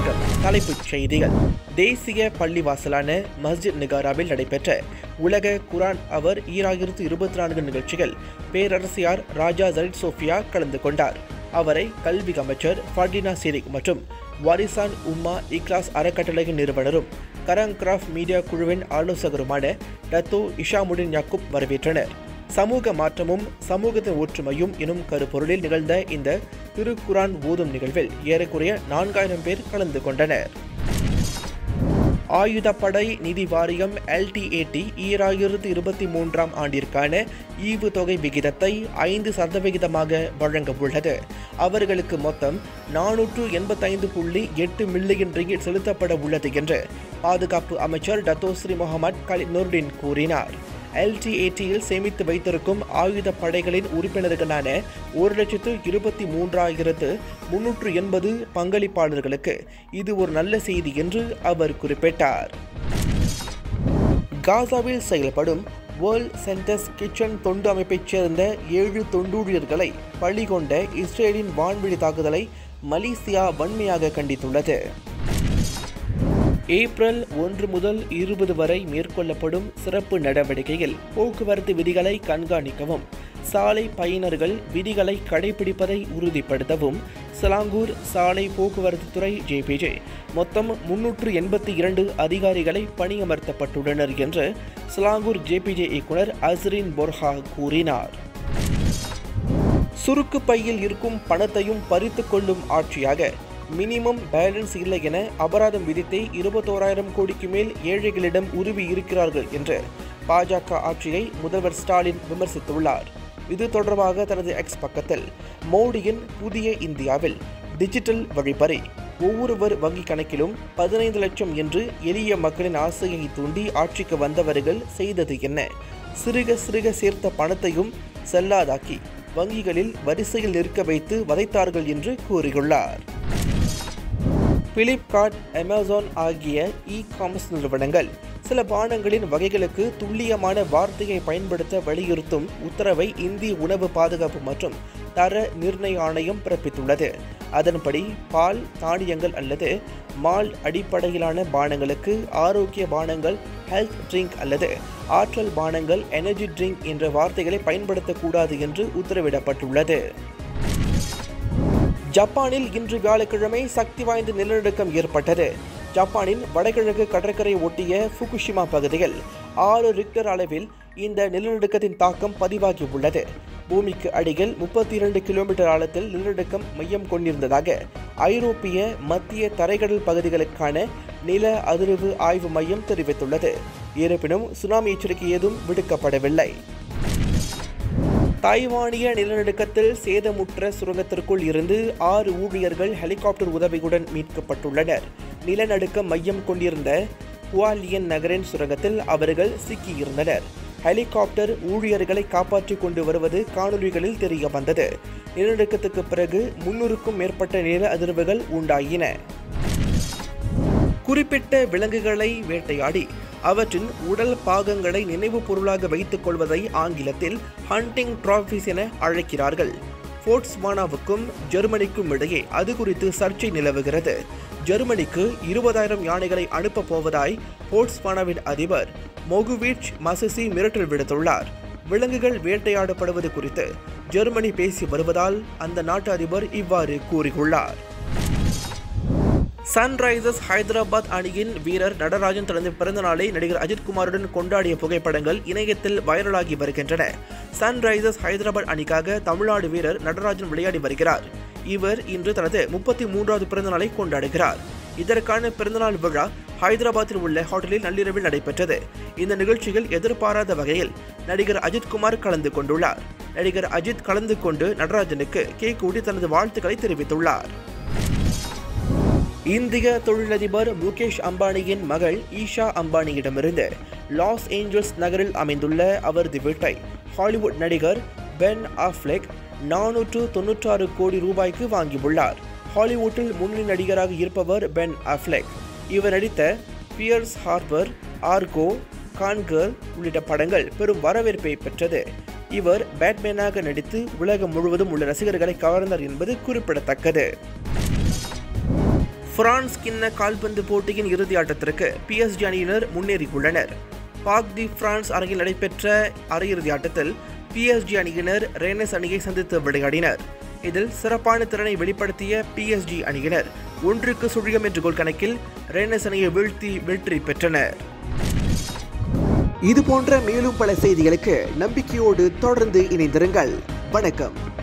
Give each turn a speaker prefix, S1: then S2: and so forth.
S1: வணக்கம் தலைப்புச் செய்திகள் தேசிய பள்ளிவாசலான மஸ்ஜித் நிகாராவில் நடைபெற்ற உலக குரான் அவர் ஈராயிரத்து இருபத்தி நான்கு நிகழ்ச்சிகள் பேரரசியார் ராஜா ஜரிட் சோஃபியா கலந்து கொண்டார் அவரை கல்வி அமைச்சர் ஃபர்டினா சிரிக் மற்றும் வாரிசான் உம்மா இக்லாஸ் அறக்கட்டளையின் நிறுவனரும் கரங் கிராஃப்ட் மீடியா குழுவின் ஆலோசகருமான டத்தோ இஷாமுடின் யாக்கூப் வரவேற்றனர் சமூக மாற்றமும் சமூகத்தின் ஒற்றுமையும் எனும் கருப்பொருளில் நிகழ்ந்த இந்த திருக்குரான் ஓதும் நிகழ்வில் ஏறக்குறைய நான்காயிரம் பேர் கலந்து கொண்டனர் ஆயுதப்படை நிதி வாரியம் எல்டிஏடி ஈராயிரத்து இருபத்தி மூன்றாம் ஆண்டிற்கான ஈவுத்தொகை விகிதத்தை ஐந்து சதவிகிதமாக வழங்க உள்ளது அவர்களுக்கு மொத்தம் நானூற்று எண்பத்தைந்து புள்ளி எட்டு மில்லியன் ரிங்கிட் செலுத்தப்பட உள்ளது என்று பாதுகாப்பு அமைச்சர் டத்தோஸ்ரீ முகமது கலி நூர்டின் கூறினார் எல்டிஏடியில் சேமித்து வைத்திருக்கும் ஆயுத படைகளின் உறுப்பினர்களான ஒரு லட்சத்து இருபத்தி மூன்றாயிரத்து முன்னூற்று எண்பது பங்களிப்பாளர்களுக்கு இது ஒரு நல்ல செய்தி என்று அவர் குறிப்பிட்டார் காசாவில் செயல்படும் வேர்ல்ட் சென்டர்ஸ் கிச்சன் தொண்டு அமைப்பைச் சேர்ந்த ஏழு தொண்டூழியர்களை பழி கொண்ட இஸ்ரேலின் வான்வெளி தாக்குதலை மலேசியா வன்மையாக கண்டித்துள்ளது ஏப்ரல் ஒன்று முதல் இருபது வரை மேற்கொள்ளப்படும் சிறப்பு நடவடிக்கையில் போக்குவரத்து விதிகளை கண்காணிக்கவும் சாலை பயனர்கள் விதிகளை கடைபிடிப்பதை உறுதிப்படுத்தவும் சிலாங்கூர் சாலை போக்குவரத்து துறை ஜேபிஜே மொத்தம் முன்னூற்று எண்பத்தி இரண்டு அதிகாரிகளை பணியமர்த்தப்பட்டுள்ளனர் என்று சிலாங்கூர் ஜேபிஜே இயக்குனர் அஸ்ரின் பொர்ஹா கூறினார் சுருக்கு பையில் இருக்கும் பணத்தையும் பறித்து கொள்ளும் ஆட்சியாக மினிமம் பேலன்ஸ் இல்லை என அபராதம் விதித்தே இருபத்தோராயிரம் கோடிக்கு மேல் ஏழைகளிடம் உருவி இருக்கிறார்கள் என்று பாஜக ஆட்சியை முதல்வர் ஸ்டாலின் விமர்சித்துள்ளார் இது தொடர்பாக தனது எக்ஸ் பக்கத்தில் மோடியின் புதிய இந்தியாவில் டிஜிட்டல் வழிப்பறி ஒவ்வொருவர் வங்கி கணக்கிலும் பதினைந்து லட்சம் என்று எளிய மக்களின் ஆசையை தூண்டி ஆட்சிக்கு வந்தவர்கள் செய்தது என்ன சிறுக சிறுக சேர்த்த பணத்தையும் செல்லாதாக்கி வங்கிகளில் வரிசையில் நிற்க வைத்து வதைத்தார்கள் என்று கூறியுள்ளார் பிலிப்கார்ட் அமேசான் ஆகிய இ காமர்ஸ் நிறுவனங்கள் சில பானங்களின் வகைகளுக்கு துல்லியமான வார்த்தையை பயன்படுத்த வலியுறுத்தும் உத்தரவை இந்திய உணவு பாதுகாப்பு மற்றும் தர நிர்ணய ஆணையம் பிறப்பித்துள்ளது அதன்படி பால் தானியங்கள் அல்லது மால் அடிப்படையிலான பானங்களுக்கு ஆரோக்கிய பானங்கள் ஹெல்த் ட்ரிங்க் அல்லது ஆற்றல் பானங்கள் எனர்ஜி ட்ரிங்க் என்ற வார்த்தைகளை பயன்படுத்தக்கூடாது என்று உத்தரவிடப்பட்டுள்ளது ஜப்பானில் இன்று வியாழக்கிழமை சக்தி வாய்ந்த நிலநடுக்கம் ஏற்பட்டது ஜப்பானின் வடகிழக்கு கடற்கரை ஒட்டிய ஃபுகுஷிமா பகுதியில் ஆறு ரிக்டர் அளவில் இந்த நிலநடுக்கத்தின் தாக்கம் பதிவாகி உள்ளது பூமிக்கு அடியில் முப்பத்தி இரண்டு கிலோமீட்டர் ஆழத்தில் நிலநடுக்கம் மையம் கொண்டிருந்ததாக ஐரோப்பிய மத்திய தரைக்கடல் பகுதிகளுக்கான நில அதிர்வு ஆய்வு மையம் தெரிவித்துள்ளது இருப்பினும் சுனாமி எச்சரிக்கை ஏதும் விடுக்கப்படவில்லை தாய்வானிய நிலநடுக்கத்தில் சேதமுற்ற சுரங்கத்திற்குள் இருந்து ஆறு ஊழியர்கள் ஹெலிகாப்டர் உதவியுடன் மீட்கப்பட்டுள்ளனர் நிலநடுக்க மையம் கொண்டிருந்த குவாலியன் நகரின் சுரங்கத்தில் அவர்கள் சிக்கியிருந்தனர் ஹெலிகாப்டர் ஊழியர்களை காப்பாற்றிக் கொண்டு வருவது காணொலிகளில் தெரிய வந்தது நிலநடுக்கத்துக்கு பிறகு முன்னூறுக்கும் மேற்பட்ட நில அதிர்வுகள் உண்டாயின குறிப்பிட்ட விலங்குகளை வேட்டையாடி அவற்றின் உடல் பாகங்களை நினைவு பொருளாக வைத்துக் கொள்வதை ஆங்கிலத்தில் ஹண்டிங் டிராஃபிஸ் என அழைக்கிறார்கள் போர்ட்ஸ்வானாவுக்கும் ஜெர்மனிக்கும் இடையே அது குறித்து சர்ச்சை நிலவுகிறது ஜெர்மனிக்கு இருபதாயிரம் யானைகளை அனுப்பப் போவதாய் போர்ட்ஸ்வானாவின் அதிபர் மொகுவிச் மசசி மிரட்டல் விடுத்துள்ளார் விலங்குகள் வேட்டையாடப்படுவது குறித்து ஜெர்மனி பேசி வருவதால் அந்த நாட்டு அதிபர் இவ்வாறு கூறியுள்ளார் சன்ரைசர்ஸ் ஹைதராபாத் அணியின் வீரர் நடராஜன் தனது பிறந்த நாளை நடிகர் அஜித்குமாருடன் கொண்டாடிய புகைப்படங்கள் இணையத்தில் வைரலாகி வருகின்றன சன்ரைசர்ஸ் ஹைதராபாத் அணிக்காக தமிழ்நாடு வீரர் நடராஜன் விளையாடி வருகிறார் இவர் இன்று தனது முப்பத்தி மூன்றாவது பிறந்த நாளை கொண்டாடுகிறார் இதற்கான பிறந்தநாள் விழா ஹைதராபாத்தில் உள்ள ஹோட்டலில் நள்ளிரவில் நடைபெற்றது இந்த நிகழ்ச்சியில் எதிர்பாராத வகையில் நடிகர் அஜித்குமார் கலந்து கொண்டுள்ளார் நடிகர் அஜித் கலந்து கொண்டு நடராஜனுக்கு கேக் ஊட்டி தனது வாழ்த்துக்களை தெரிவித்துள்ளார் இந்திய தொழிலதிபர் முகேஷ் அம்பானியின் மகள் ஈஷா அம்பானியிடமிருந்து லாஸ் ஏஞ்சல்ஸ் நகரில் அமைந்துள்ள அவரது வீட்டை ஹாலிவுட் நடிகர் பென் ஆஃப்லெக் நானூற்று தொன்னூற்றாறு கோடி ரூபாய்க்கு வாங்கியுள்ளார் ஹாலிவுட்டில் முன்னணி நடிகராக இருப்பவர் பென் ஆஃப்லெக் இவர் நடித்த பியர்ஸ் ஹார்பர் ஆர்கோ கான்கர் உள்ளிட்ட படங்கள் பெரும் வரவேற்பை பெற்றது இவர் பேட்மேனாக நடித்து உலகம் முழுவதும் உள்ள ரசிகர்களை கவர்ந்தார் என்பது குறிப்பிடத்தக்கது பிரான்ஸ் கிண்ண கால்பந்து போட்டியின் இறுதி ஆட்டத்திற்கு பிஎஸ்ஜி அணியினர் முன்னேறியுள்ளனர் பாக் தி பிரான்ஸ் அரங்கில் நடைபெற்ற அரையிறுதி ஆட்டத்தில் பிஎஸ்ஜி அணியினர் ரேனஸ் அணியை சந்தித்து விளையாடினர் இதில் சிறப்பான திறனை வெளிப்படுத்திய பிஎஸ்ஜி அணியினர் ஒன்றுக்கு சுழியம் என்ற கோல் கணக்கில் ரேனஸ் அணியை வீழ்த்தி வெற்றி பெற்றனர்
S2: இது போன்ற மேலும் பல செய்திகளுக்கு நம்பிக்கையோடு தொடர்ந்து இணைந்திருங்கள் வணக்கம்